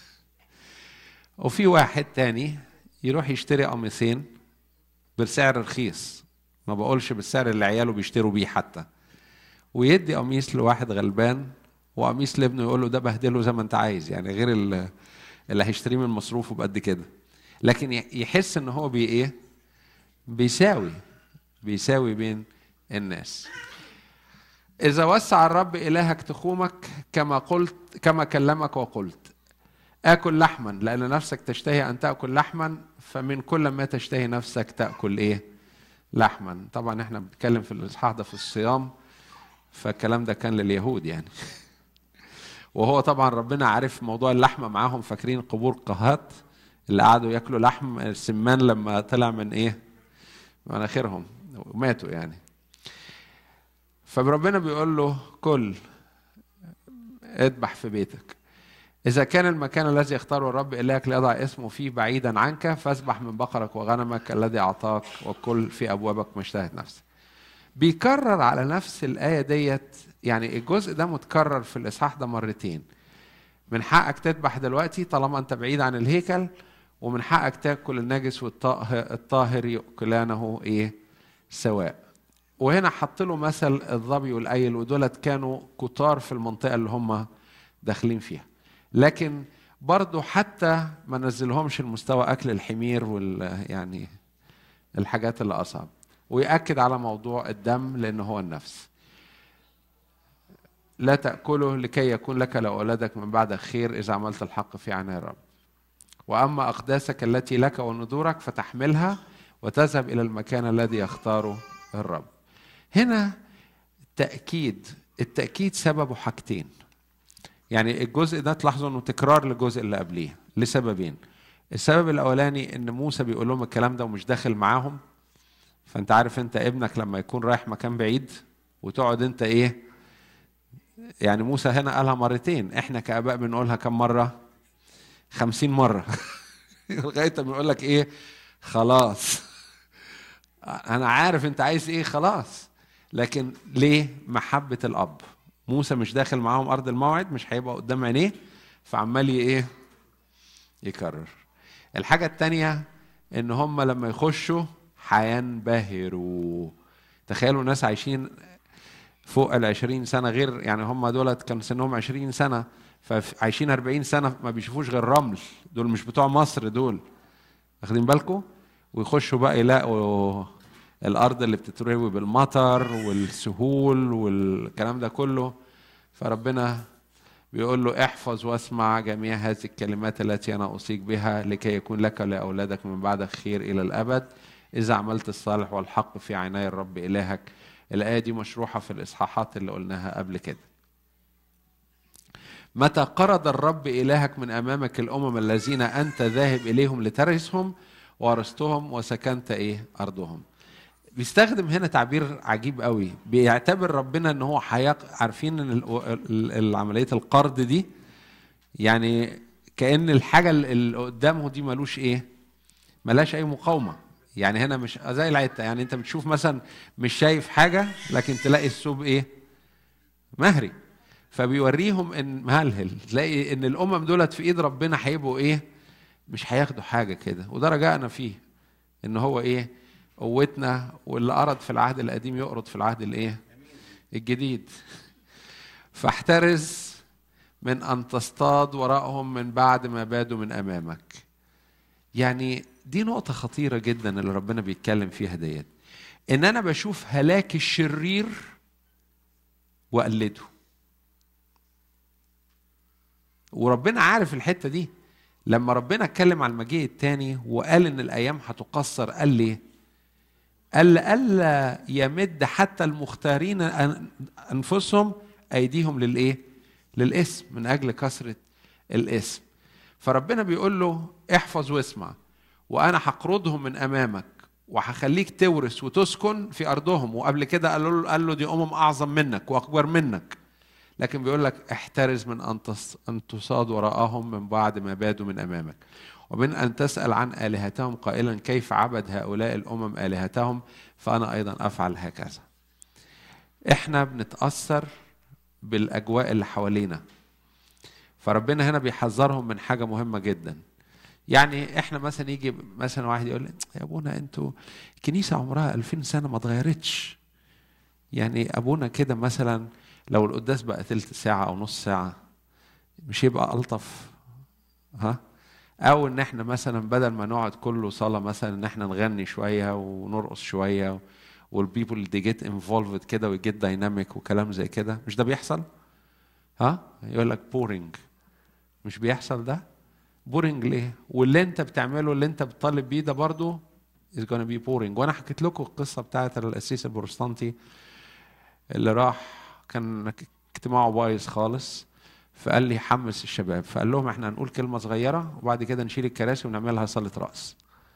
وفي واحد تاني يروح يشتري قميصين بسعر رخيص ما بقولش بالسعر اللي عياله بيشتروا بيه حتى ويدي قميص لواحد غلبان وقميص لابنه يقول له ده بهدله زي ما انت عايز يعني غير اللي هيشتريه من مصروفه بقد كده لكن يحس ان هو بي ايه بيساوي بيساوي بين الناس إذا وسع الرب إلهك تخومك كما قلت كما كلمك وقلت آكل لحما لأن نفسك تشتهي أن تأكل لحما فمن كل ما تشتهي نفسك تأكل إيه؟ لحما طبعا احنا بنتكلم في الإصحاح ده في الصيام فالكلام ده كان لليهود يعني وهو طبعا ربنا عارف موضوع اللحمة معاهم فاكرين قبور قهات اللي قعدوا ياكلوا لحم السمان لما طلع من ايه؟ مناخيرهم وماتوا يعني فربنا بيقول له كل اذبح في بيتك إذا كان المكان الذي يختاره الرب إلهك ليضع اسمه فيه بعيدا عنك فاسبح من بقرك وغنمك الذي أعطاك وكل في أبوابك ما اشتهت نفسك. بيكرر على نفس الآية ديت يعني الجزء ده متكرر في الإصحاح ده مرتين. من حقك تذبح دلوقتي طالما أنت بعيد عن الهيكل ومن حقك تاكل النجس والطاهر يأكلانه إيه؟ سواء. وهنا حط له مثل الظبي والايل ودولت كانوا كتار في المنطقه اللي هم داخلين فيها لكن برضه حتى ما نزلهمش المستوى اكل الحمير وال يعني الحاجات اللي اصعب ويأكد على موضوع الدم لأن هو النفس لا تأكله لكي يكون لك لأولادك من بعدك خير إذا عملت الحق في عيني الرب وأما أقداسك التي لك ونذورك فتحملها وتذهب إلى المكان الذي يختاره الرب هنا تأكيد التأكيد سببه حاجتين يعني الجزء ده تلاحظوا انه تكرار للجزء اللي قبليه لسببين السبب الاولاني ان موسى بيقول لهم الكلام ده ومش داخل معاهم فانت عارف انت ابنك لما يكون رايح مكان بعيد وتقعد انت ايه يعني موسى هنا قالها مرتين احنا كاباء بنقولها كم مره خمسين مره لغايه ما يقول لك ايه خلاص انا عارف انت عايز ايه خلاص لكن ليه محبه الاب موسى مش داخل معاهم ارض الموعد مش هيبقى قدام عينيه فعمال ايه يكرر الحاجه التانية ان هم لما يخشوا هينبهروا تخيلوا ناس عايشين فوق ال 20 سنه غير يعني هم دولت كان سنهم 20 سنه فعايشين 40 سنه ما بيشوفوش غير رمل دول مش بتوع مصر دول واخدين بالكم ويخشوا بقى يلاقوا الارض اللي بتتروي بالمطر والسهول والكلام ده كله فربنا بيقول له احفظ واسمع جميع هذه الكلمات التي انا اوصيك بها لكي يكون لك ولاولادك من بعدك خير الى الابد اذا عملت الصالح والحق في عيني الرب الهك الايه دي مشروحه في الاصحاحات اللي قلناها قبل كده متى قرض الرب الهك من امامك الامم الذين انت ذاهب اليهم لترثهم ورثتهم وسكنت ايه ارضهم بيستخدم هنا تعبير عجيب قوي بيعتبر ربنا ان هو حياق عارفين ان عمليه القرض دي يعني كان الحاجه اللي قدامه دي ملوش ايه ملاش اي مقاومه يعني هنا مش زي العته يعني انت بتشوف مثلا مش شايف حاجه لكن تلاقي الثوب ايه مهري فبيوريهم ان مهلهل تلاقي ان الامم دولت في ايد ربنا هيبقوا ايه مش هياخدوا حاجه كده وده رجعنا فيه ان هو ايه قوتنا واللي أرد في العهد القديم يقرض في العهد الايه الجديد فاحترز من ان تصطاد وراءهم من بعد ما بادوا من امامك يعني دي نقطة خطيرة جدا اللي ربنا بيتكلم فيها ديت ان انا بشوف هلاك الشرير واقلده وربنا عارف الحتة دي لما ربنا اتكلم على المجيء الثاني وقال ان الايام هتقصر قال ليه قال الا يمد حتى المختارين انفسهم ايديهم للايه للاسم من اجل كثره الاسم فربنا بيقول له احفظ واسمع وانا هقرضهم من امامك وهخليك تورث وتسكن في ارضهم وقبل كده قال له قال له دي امم اعظم منك واكبر منك لكن بيقول لك احترز من ان ان تصاد وراءهم من بعد ما بادوا من امامك ومن ان تسال عن الهتهم قائلا كيف عبد هؤلاء الامم الهتهم فانا ايضا افعل هكذا احنا بنتاثر بالاجواء اللي حوالينا فربنا هنا بيحذرهم من حاجه مهمه جدا يعني احنا مثلا يجي مثلا واحد يقول يا ابونا انتوا الكنيسه عمرها 2000 سنه ما اتغيرتش يعني ابونا كده مثلا لو القداس بقى ثلث ساعه او نص ساعه مش يبقى الطف ها او ان احنا مثلا بدل ما نقعد كله صلاه مثلا ان احنا نغني شويه ونرقص شويه والبيبل دي جيت انفولفد كده ويجيت دايناميك وكلام زي كده مش ده بيحصل ها يقول لك بورينج مش بيحصل ده بورينج ليه واللي انت بتعمله اللي انت بتطالب بيه ده برضه is gonna be boring وانا حكيت لكم القصه بتاعت القسيس البروتستانتي اللي راح كان اجتماعه بايظ خالص فقال لي حمس الشباب فقال لهم احنا هنقول كلمه صغيره وبعد كده نشيل الكراسي ونعملها صلاه راس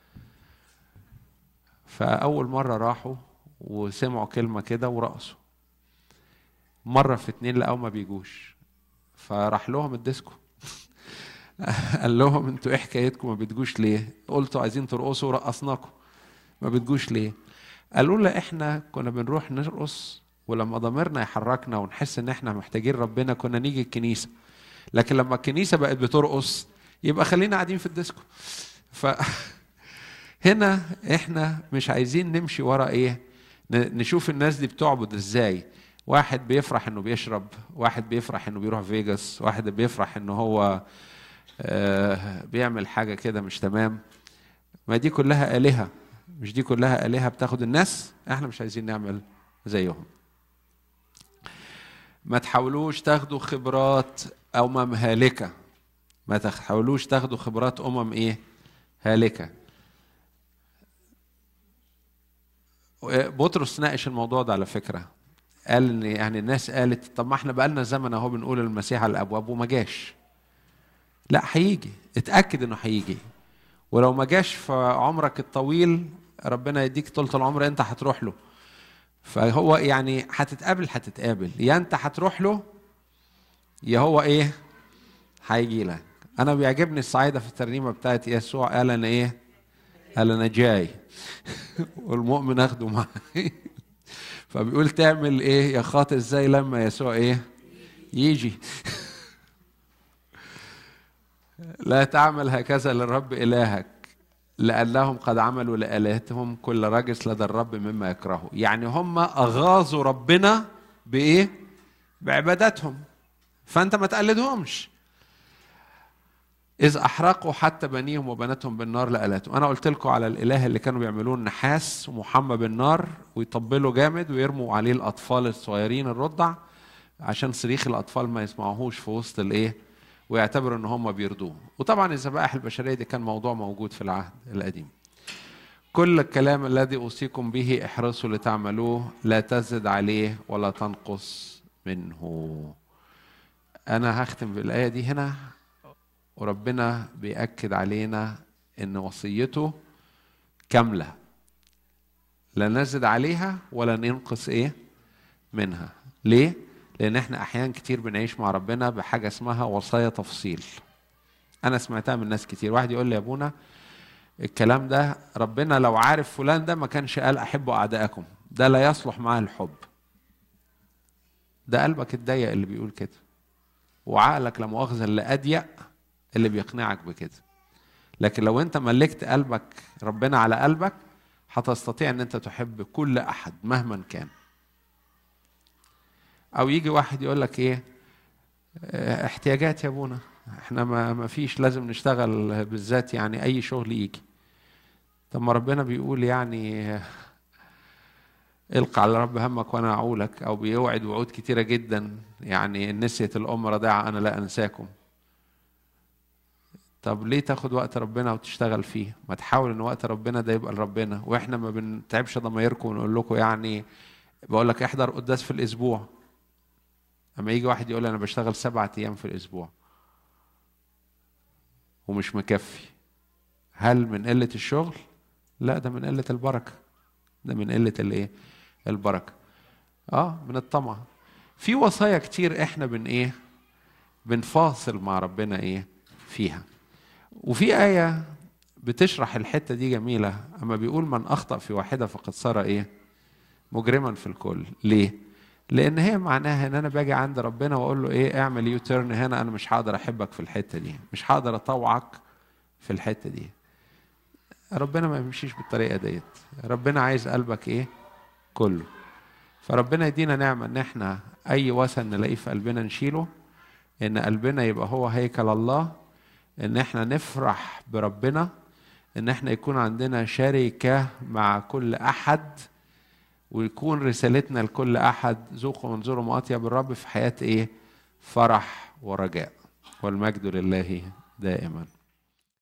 فاول مره راحوا وسمعوا كلمه كده ورقصوا مره في اتنين لقوا ما بيجوش فراح لهم الديسكو قال لهم انتوا ايه حكايتكم ما بتجوش ليه قلتوا عايزين ترقصوا رقصناكم ما بتجوش ليه قالوا لا احنا كنا بنروح نرقص ولما ضميرنا يحركنا ونحس ان احنا محتاجين ربنا كنا نيجي الكنيسه لكن لما الكنيسه بقت بترقص يبقى خلينا قاعدين في الديسكو ف هنا احنا مش عايزين نمشي ورا ايه نشوف الناس دي بتعبد ازاي واحد بيفرح انه بيشرب واحد بيفرح انه بيروح فيجاس واحد بيفرح انه هو آه بيعمل حاجه كده مش تمام ما دي كلها الهه مش دي كلها الهه بتاخد الناس احنا مش عايزين نعمل زيهم ما تحاولوش تاخدوا خبرات امم هالكه ما تحاولوش تاخدوا خبرات امم ايه هالكه بطرس ناقش الموضوع ده على فكره قال ان يعني الناس قالت طب ما احنا بقالنا زمن اهو بنقول المسيح على الابواب وما جاش لا هيجي اتاكد انه هيجي ولو ما جاش في عمرك الطويل ربنا يديك طولة العمر انت هتروح له فهو يعني هتتقابل هتتقابل يا انت هتروح له يا هو ايه هيجي لك انا بيعجبني الصعيده في الترنيمه بتاعت يسوع قال انا ايه قال انا جاي والمؤمن اخده معي فبيقول تعمل ايه يا خاطئ ازاي لما يسوع ايه يجي لا تعمل هكذا للرب الهك لأنهم قد عملوا لآلهتهم كل رجس لدى الرب مما يكرهه يعني هم أغاظوا ربنا بإيه بعبادتهم فأنت ما تقلدهمش إذ أحرقوا حتى بنيهم وبناتهم بالنار لآلهتهم أنا قلت لكم على الإله اللي كانوا بيعملوه النحاس ومحمى بالنار ويطبلوا جامد ويرموا عليه الأطفال الصغيرين الرضع عشان صريخ الأطفال ما يسمعوهوش في وسط الإيه ويعتبروا ان هم بيرضوه وطبعا الذبائح البشريه دي كان موضوع موجود في العهد القديم كل الكلام الذي اوصيكم به احرصوا لتعملوه لا تزد عليه ولا تنقص منه انا هختم بالايه دي هنا وربنا بيأكد علينا ان وصيته كامله لا نزد عليها ولا ننقص ايه منها ليه لان احنا احيان كتير بنعيش مع ربنا بحاجه اسمها وصايا تفصيل انا سمعتها من ناس كتير واحد يقول لي يا ابونا الكلام ده ربنا لو عارف فلان ده ما كانش قال احبوا اعدائكم ده لا يصلح معاه الحب ده قلبك الضيق اللي بيقول كده وعقلك لا مؤاخذه اللي اضيق اللي بيقنعك بكده لكن لو انت ملكت قلبك ربنا على قلبك هتستطيع ان انت تحب كل احد مهما كان او يجي واحد يقول لك ايه احتياجات يا ابونا احنا ما ما فيش لازم نشتغل بالذات يعني اي شغل يجي طب ما ربنا بيقول يعني القى على رب همك وانا اعولك او بيوعد وعود كتيره جدا يعني نسيت الام رضاعه انا لا انساكم طب ليه تاخد وقت ربنا وتشتغل فيه ما تحاول ان وقت ربنا ده يبقى لربنا واحنا ما بنتعبش ضمايركم ونقول لكم يعني بقول لك احضر قداس في الاسبوع اما يجي واحد يقول انا بشتغل سبعة ايام في الاسبوع ومش مكفي هل من قلة الشغل؟ لا ده من قلة البركة ده من قلة الايه؟ البركة اه من الطمع في وصايا كتير احنا بن ايه؟ بنفاصل مع ربنا ايه؟ فيها وفي آية بتشرح الحتة دي جميلة أما بيقول من أخطأ في واحدة فقد صار إيه؟ مجرما في الكل ليه؟ لان هي معناها ان انا باجي عند ربنا واقول له ايه اعمل يو تيرن هنا انا مش هقدر احبك في الحته دي مش هقدر اطوعك في الحته دي ربنا ما يمشيش بالطريقه ديت ربنا عايز قلبك ايه كله فربنا يدينا نعمه ان احنا اي وثن نلاقيه في قلبنا نشيله ان قلبنا يبقى هو هيكل الله ان احنا نفرح بربنا ان احنا يكون عندنا شركة مع كل احد ويكون رسالتنا لكل احد ذوقوا وانظروا ما اطيب الرب في حياة ايه فرح ورجاء والمجد لله دائما